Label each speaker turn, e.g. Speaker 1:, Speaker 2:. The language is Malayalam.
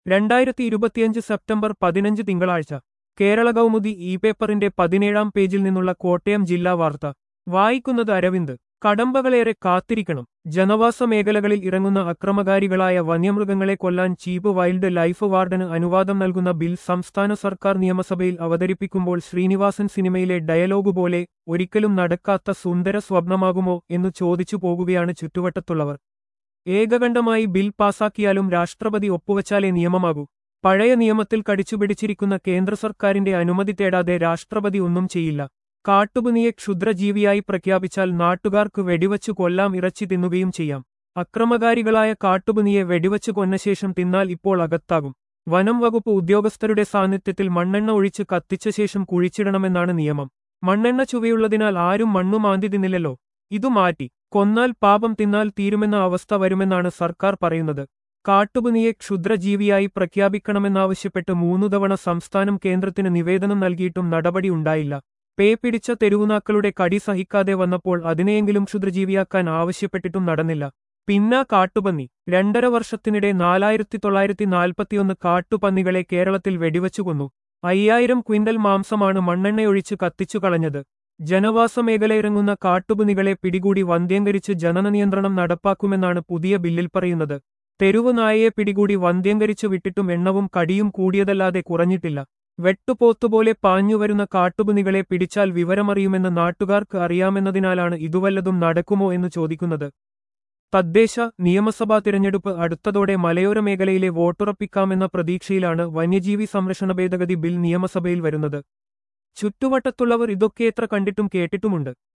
Speaker 1: രണ്ടായിരത്തി ഇരുപത്തിയഞ്ച് സെപ്റ്റംബർ പതിനഞ്ച് തിങ്കളാഴ്ച കേരള കൗമുദി ഇ പേപ്പറിന്റെ പതിനേഴാം പേജിൽ നിന്നുള്ള കോട്ടയം ജില്ലാ വാർത്ത വായിക്കുന്നത് അരവിന്ദ് കടമ്പകളേറെ കാത്തിരിക്കണം ജനവാസ മേഖലകളിൽ ഇറങ്ങുന്ന അക്രമകാരികളായ വന്യമൃഗങ്ങളെ കൊല്ലാൻ ചീഫ് വൈൽഡ് ലൈഫ് വാർഡന് അനുവാദം നൽകുന്ന ബിൽ സംസ്ഥാന സർക്കാർ നിയമസഭയിൽ അവതരിപ്പിക്കുമ്പോൾ ശ്രീനിവാസൻ സിനിമയിലെ ഡയലോഗ് പോലെ ഒരിക്കലും നടക്കാത്ത സുന്ദര സ്വപ്നമാകുമോ എന്നു ചോദിച്ചു പോകുകയാണ് ചുറ്റുവട്ടത്തുള്ളവർ ഏകകണ്ഠമായി ബിൽ പാസാക്കിയാലും രാഷ്ട്രപതി ഒപ്പുവച്ചാലേ നിയമമാകൂ പഴയ നിയമത്തിൽ കടിച്ചുപിടിച്ചിരിക്കുന്ന കേന്ദ്ര സർക്കാരിന്റെ അനുമതി തേടാതെ രാഷ്ട്രപതി ഒന്നും ചെയ്യില്ല കാട്ടുപുനിയെ ക്ഷുദ്രജീവിയായി പ്രഖ്യാപിച്ചാൽ നാട്ടുകാർക്ക് വെടിവച്ചു കൊല്ലാം ഇറച്ചി തിന്നുകയും ചെയ്യാം അക്രമകാരികളായ കാട്ടുപുനിയെ വെടിവച്ചു കൊന്നശേഷം തിന്നാൽ ഇപ്പോൾ അകത്താകും വനം വകുപ്പ് ഉദ്യോഗസ്ഥരുടെ സാന്നിധ്യത്തിൽ മണ്ണെണ്ണ ഒഴിച്ച് കത്തിച്ച ശേഷം കുഴിച്ചിടണമെന്നാണ് നിയമം മണ്ണെണ്ണ ചുവയുള്ളതിനാൽ ആരും മണ്ണു മാന്തി തിന്നില്ലല്ലോ ഇതു മാറ്റി കൊന്നാൽ പാപം തിന്നാൽ തീരുമെന്ന അവസ്ഥ വരുമെന്നാണ് സർക്കാർ പറയുന്നത് കാട്ടുപുനിയെ ക്ഷുദ്രജീവിയായി പ്രഖ്യാപിക്കണമെന്നാവശ്യപ്പെട്ട് മൂന്നു തവണ സംസ്ഥാനം കേന്ദ്രത്തിന് നിവേദനം നൽകിയിട്ടും നടപടി ഉണ്ടായില്ല പേ പിടിച്ച തെരുവുനാക്കളുടെ കടി സഹിക്കാതെ വന്നപ്പോൾ അതിനെയെങ്കിലും ക്ഷുദ്രജീവിയാക്കാൻ ആവശ്യപ്പെട്ടിട്ടും നടന്നില്ല പിന്നാ കാട്ടുപന്നി രണ്ടര വർഷത്തിനിടെ നാലായിരത്തി തൊള്ളായിരത്തി നാൽപ്പത്തിയൊന്ന് കാട്ടുപന്നികളെ കേരളത്തിൽ വെടിവച്ചു കൊന്നു അയ്യായിരം ക്വിന്റൽ മാംസമാണ് മണ്ണെണ്ണയൊഴിച്ച് കത്തിച്ചു കളഞ്ഞത് ജനവാസ മേഖലയിറങ്ങുന്ന കാട്ടുപുനികളെ പിടികൂടി വന്ധ്യംകരിച്ച് ജനന നിയന്ത്രണം നടപ്പാക്കുമെന്നാണ് പുതിയ ബില്ലിൽ പറയുന്നത് തെരുവു നായയെ പിടികൂടി വന്ധ്യംകരിച്ചു വിട്ടിട്ടും എണ്ണവും കടിയും കൂടിയതല്ലാതെ കുറഞ്ഞിട്ടില്ല വെട്ടുപോത്തുപോലെ പാഞ്ഞുവരുന്ന കാട്ടുപുനികളെ പിടിച്ചാൽ വിവരമറിയുമെന്ന് നാട്ടുകാർക്ക് അറിയാമെന്നതിനാലാണ് ഇതുവല്ലതും നടക്കുമോ എന്ന് ചോദിക്കുന്നത് തദ്ദേശ നിയമസഭാ തിരഞ്ഞെടുപ്പ് അടുത്തതോടെ മലയോര മേഖലയിലെ വോട്ടുറപ്പിക്കാമെന്ന പ്രതീക്ഷയിലാണ് വന്യജീവി സംരക്ഷണ ഭേദഗതി ബിൽ നിയമസഭയിൽ വരുന്നത് ചുറ്റുവട്ടത്തുള്ളവർ ഇതൊക്കെ എത്ര കണ്ടിട്ടും കേട്ടിട്ടുമുണ്ട്